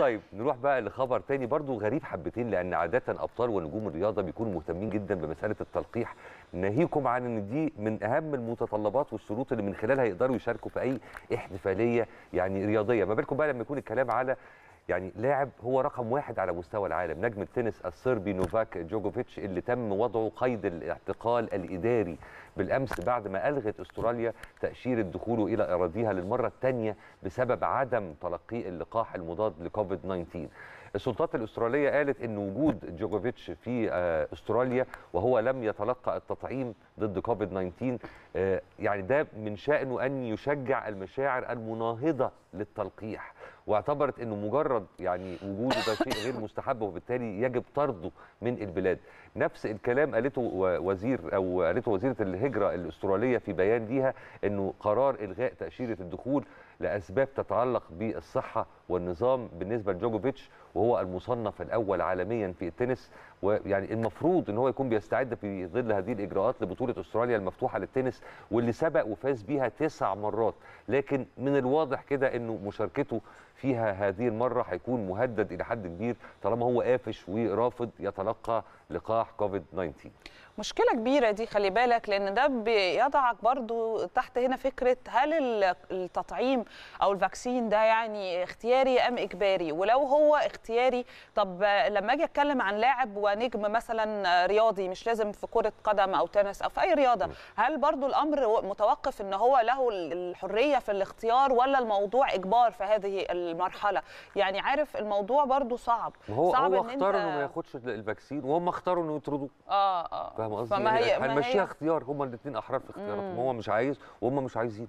طيب نروح بقى لخبر تاني برضو غريب حبتين لان عاده ابطال ونجوم الرياضه بيكونوا مهتمين جدا بمساله التلقيح ناهيكم عن ان دي من اهم المتطلبات والشروط اللي من خلالها يقدروا يشاركوا في اي احتفاليه يعني رياضيه ما بالكم بقى لما يكون الكلام على يعني لاعب هو رقم واحد على مستوى العالم نجم التنس الصربي نوفاك جوجوفيتش اللي تم وضعه قيد الاعتقال الاداري بالامس بعد ما الغت استراليا تاشيره دخوله الى اراضيها للمره الثانيه بسبب عدم تلقي اللقاح المضاد لكوفيد 19 السلطات الاستراليه قالت ان وجود جوجوفيتش في استراليا وهو لم يتلقى التطعيم ضد كوفيد 19 يعني ده من شانه ان يشجع المشاعر المناهضه للتلقيح واعتبرت انه مجرد يعني وجوده ده شيء غير مستحب وبالتالي يجب طرده من البلاد نفس الكلام قالته وزير او قالته وزيره الهجره الاستراليه في بيان ليها انه قرار الغاء تاشيره الدخول لاسباب تتعلق بالصحه والنظام بالنسبه لجوجوفيتش وهو المصنف الاول عالميا في التنس ويعني المفروض ان هو يكون بيستعد في ظل هذه الاجراءات لبطوله استراليا المفتوحه للتنس واللي سبق وفاز بيها تسع مرات لكن من الواضح كده انه مشاركته فيها هذه المره هيكون مهدد الى حد كبير طالما هو قافش ورافض يتلقى لقاح كوفيد 19 مشكلة كبيرة دي خلي بالك لأن ده بيضعك برضو تحت هنا فكرة هل التطعيم أو الفاكسين ده يعني اختياري أم إجباري ولو هو اختياري طب لما أجي أتكلم عن لاعب ونجم مثلا رياضي مش لازم في كرة قدم أو تنس أو في أي رياضة هل برضو الأمر متوقف أن هو له الحرية في الاختيار ولا الموضوع إجبار في هذه المرحلة يعني عارف الموضوع برضو صعب هو صعب هو اختار انه ما ياخدش الفاكسين وهم اختاروا انه يطردوه اه اه فاهم قصدي؟ فما هي هنمشيها اختيار هما الاثنين احرار في اختياراتهم هو مش عايز وهم مش عايزين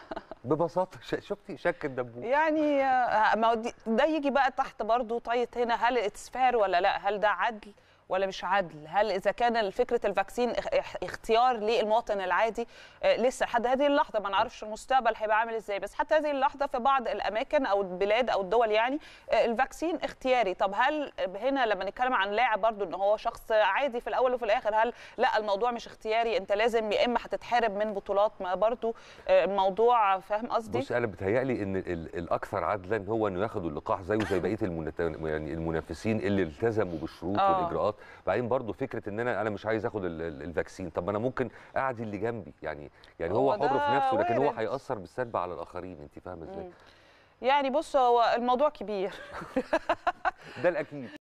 ببساطه شفتي شك الدبوس يعني ما ده يجي بقى تحت برضو طايه هنا هل اتسفار ولا لا هل ده عدل ولا مش عدل هل اذا كان فكره الفاكسين اختيار للمواطن العادي لسه لحد هذه اللحظه ما نعرفش المستقبل هيبقى عامل ازاي بس حتى هذه اللحظه في بعض الاماكن او البلاد او الدول يعني الفاكسين اختياري طب هل هنا لما نتكلم عن لاعب برضو ان هو شخص عادي في الاول وفي الاخر هل لا الموضوع مش اختياري انت لازم يا اما هتتحارب من بطولات ما برضو الموضوع فاهم قصدي بص انا بتهيألي ان الاكثر عدلا هو انه ياخدوا اللقاح زيه زي بقيه يعني المنافسين اللي التزموا بالشروط آه. والاجراءات بعدين برضو فكره ان انا انا مش عايز اخد الفاكسين طب انا ممكن اعدي اللي جنبي يعني يعني هو, هو حر في نفسه لكن هو وارد. هيأثر بالسلب على الاخرين انت فاهمه ازاي يعني بص هو الموضوع كبير ده الاكيد